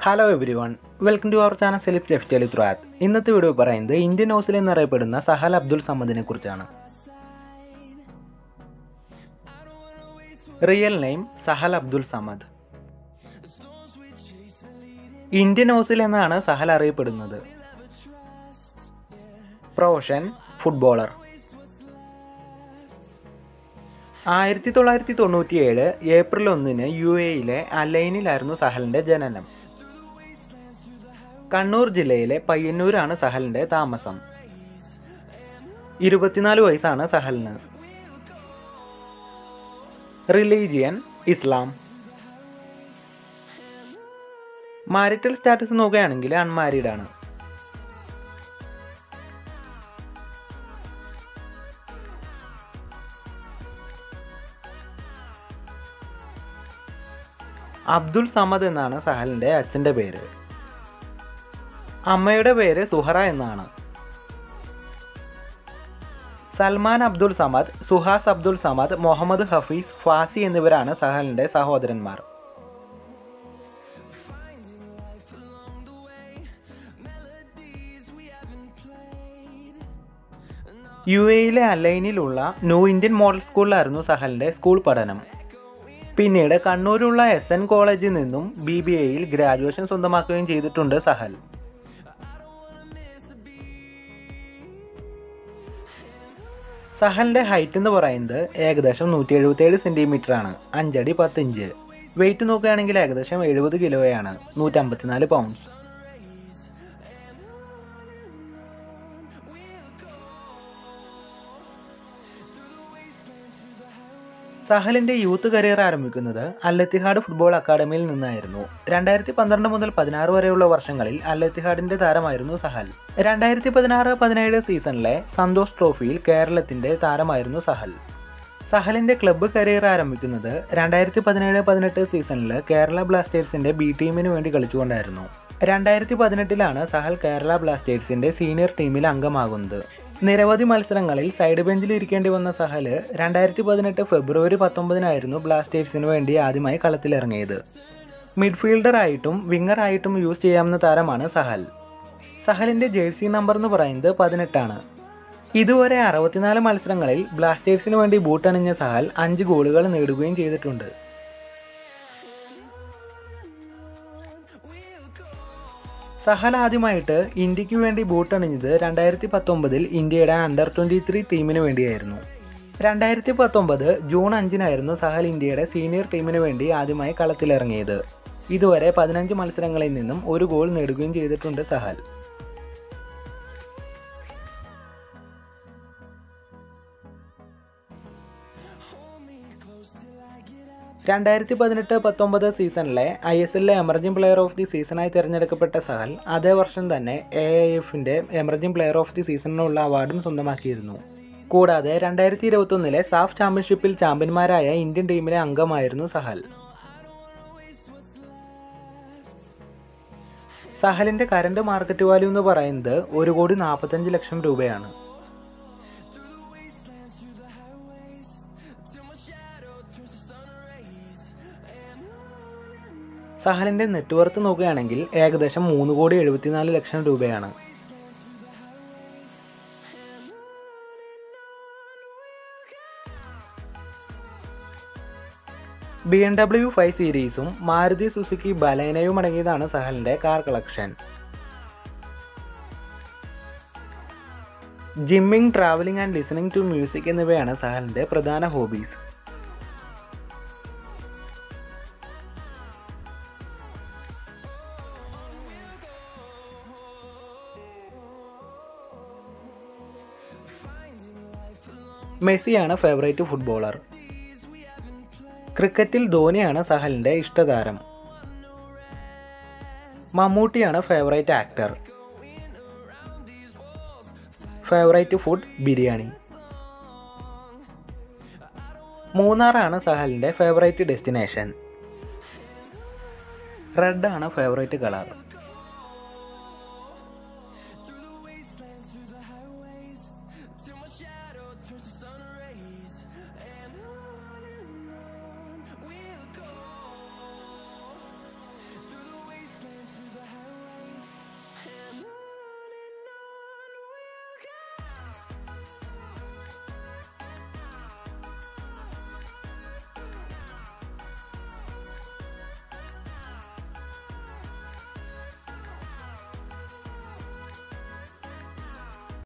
hello every one welcome to our channel സെലിഫ് life style ത്രാത്ത് ഇന്നത്തെ വീഡിയോ പറയുന്നത് ഇന്ത്യൻ ഹൗസിൽ എന്നറിയപ്പെടുന്ന സഹൽ അബ്ദുൾ സമദിനെ കുറിച്ചാണ് real name Sahal Abdul Samad Indian ഹൗസിൽ എന്നാണ് സഹൽ അറിയപ്പെടുന്നത് പ്രൊഫഷൻ ഫുട്ബോളർ ആയിരത്തി തൊള്ളായിരത്തി തൊണ്ണൂറ്റിയേഴ് ഏപ്രിൽ ഒന്നിന് യു എയിലെ അലൈനിലായിരുന്നു സഹലിൻ്റെ ജനനം കണ്ണൂർ ജില്ലയിലെ പയ്യന്നൂരാണ് സഹലിൻ്റെ താമസം ഇരുപത്തിനാല് വയസ്സാണ് സഹലിന് റിലീജിയൻ ഇസ്ലാം മാരിറ്റൽ സ്റ്റാറ്റസ് നോക്കുകയാണെങ്കിൽ അൺമാരീഡ് ആണ് അബ്ദുൾ സമദ് എന്നാണ് സഹലിൻ്റെ അച്ഛൻ്റെ പേര് അമ്മയുടെ പേര് സുഹറ എന്നാണ് സൽമാൻ അബ്ദുൾ സമദ് സുഹാസ് അബ്ദുൾ സമദ് മുഹമ്മദ് ഹഫീസ് ഫാസി എന്നിവരാണ് സഹലിൻ്റെ സഹോദരന്മാർ യു എയിലെ അലൈനിലുള്ള ന്യൂ ഇന്ത്യൻ മോഡൽ സ്കൂളിലായിരുന്നു സഹലിൻ്റെ സ്കൂൾ പഠനം പിന്നീട് കണ്ണൂരുള്ള എസ് എൻ കോളേജിൽ നിന്നും ബി ബി എയിൽ ഗ്രാജുവേഷൻ സ്വന്തമാക്കുകയും ചെയ്തിട്ടുണ്ട് സഹൽ സഹലിൻ്റെ ഹൈറ്റ് എന്ന് പറയുന്നത് ഏകദേശം നൂറ്റി എഴുപത്തേഴ് സെൻറ്റിമീറ്റർ ആണ് അഞ്ചടി പത്ത് ഇഞ്ച് വെയിറ്റ് നോക്കുകയാണെങ്കിൽ ഏകദേശം എഴുപത് കിലോയാണ് നൂറ്റമ്പത്തിനാല് പൗണ്ട്സ് സഹലിന്റെ യൂത്ത് കരിയർ ആരംഭിക്കുന്നത് അല്ലത്തിഹാഡ് ഫുട്ബോൾ അക്കാദമിയിൽ നിന്നായിരുന്നു രണ്ടായിരത്തി പന്ത്രണ്ട് മുതൽ പതിനാറ് വരെയുള്ള വർഷങ്ങളിൽ അല്ലത്തിഹാഡിന്റെ താരമായിരുന്നു സഹൽ രണ്ടായിരത്തി പതിനാറ് പതിനേഴ് സീസണിലെ സന്തോഷ് ട്രോഫിയിൽ കേരളത്തിന്റെ താരമായിരുന്നു സഹൽ സഹലിന്റെ ക്ലബ്ബ് കരിയർ ആരംഭിക്കുന്നത് രണ്ടായിരത്തി പതിനേഴ് പതിനെട്ട് സീസണിൽ കേരള ബ്ലാസ്റ്റേഴ്സിന്റെ ബി ടീമിന് വേണ്ടി കളിച്ചുകൊണ്ടായിരുന്നു രണ്ടായിരത്തി പതിനെട്ടിലാണ് സഹൽ കേരള ബ്ലാസ്റ്റേഴ്സിന്റെ സീനിയർ ടീമിൽ അംഗമാകുന്നത് നിരവധി മത്സരങ്ങളിൽ സൈഡ് ബെഞ്ചിൽ ഇരിക്കേണ്ടി വന്ന സഹല് രണ്ടായിരത്തി പതിനെട്ട് ഫെബ്രുവരി പത്തൊമ്പതിനായിരുന്നു ബ്ലാസ്റ്റേഴ്സിന് വേണ്ടി ആദ്യമായി കളത്തിലിറങ്ങിയത് മിഡ്ഫീൽഡറായിട്ടും വിങ്ങറായിട്ടും യൂസ് ചെയ്യാവുന്ന താരമാണ് സഹൽ സഹലിന്റെ ജേഴ്സി നമ്പർ എന്ന് പറയുന്നത് പതിനെട്ടാണ് ഇതുവരെ അറുപത്തിനാല് മത്സരങ്ങളിൽ ബ്ലാസ്റ്റേഴ്സിന് വേണ്ടി ബൂട്ടണിഞ്ഞ സഹൽ അഞ്ച് ഗോളുകൾ നേടുകയും ചെയ്തിട്ടുണ്ട് സഹൽ ആദ്യമായിട്ട് ഇന്ത്യക്ക് വേണ്ടി ബൂട്ടണിഞ്ഞത് രണ്ടായിരത്തി പത്തൊമ്പതിൽ ഇന്ത്യയുടെ അണ്ടർ ട്വൻറ്റി ത്രീ ടീമിന് വേണ്ടിയായിരുന്നു രണ്ടായിരത്തി പത്തൊമ്പത് ജൂൺ അഞ്ചിനായിരുന്നു സഹൽ ഇന്ത്യയുടെ സീനിയർ ടീമിന് വേണ്ടി ആദ്യമായി കളത്തിലിറങ്ങിയത് ഇതുവരെ പതിനഞ്ച് മത്സരങ്ങളിൽ നിന്നും ഒരു ഗോൾ നേടുകയും ചെയ്തിട്ടുണ്ട് സഹൽ രണ്ടായിരത്തി പതിനെട്ട് പത്തൊമ്പത് സീസണിലെ ഐ എസ് എല്ലിലെ എമർജിംഗ് പ്ലെയർ ഓഫ് ദി സീസണായി തിരഞ്ഞെടുക്കപ്പെട്ട സഹൽ അതേ വർഷം തന്നെ എ ഐ എഫിൻ്റെ എമർജിംഗ് പ്ലെയർ ഓഫ് ദി സീസണിനുള്ള അവാർഡും സ്വന്തമാക്കിയിരുന്നു കൂടാതെ രണ്ടായിരത്തി ഇരുപത്തൊന്നിലെ സാഫ് ചാമ്പ്യൻഷിപ്പിൽ ചാമ്പ്യന്മാരായ ഇന്ത്യൻ ടീമിലെ അംഗമായിരുന്നു സഹൽ സഹലിൻ്റെ കറണ്ട് മാർക്കറ്റ് വാല്യൂ എന്ന് പറയുന്നത് ഒരു കോടി നാൽപ്പത്തഞ്ച് ലക്ഷം രൂപയാണ് സഹലിൻ്റെ നെറ്റ്വർത്ത് നോക്കുകയാണെങ്കിൽ ഏകദേശം മൂന്ന് കോടി എഴുപത്തിനാല് ലക്ഷം രൂപയാണ് ബി എം ഡബ്ല്യു ഫൈവ് സീരീസും മാരുതി സുസുക്കി ബലേനയും അടങ്ങിയതാണ് സഹലിൻ്റെ car collection gymming travelling and listening to music എന്നിവയാണ് സഹലിൻ്റെ പ്രധാന ഹോബീസ് മെസ്സിയാണ് ഫേവറേറ്റ് ഫുട്ബോളർ ക്രിക്കറ്റിൽ ധോനിയാണ് സഹലിൻ്റെ ഇഷ്ടതാരം മമ്മൂട്ടിയാണ് favourite actor favourite food biryani മൂന്നാറാണ് സഹലിൻ്റെ ഫേവറേറ്റ് ഡെസ്റ്റിനേഷൻ റെഡാണ് ഫേവറേറ്റ് കളർ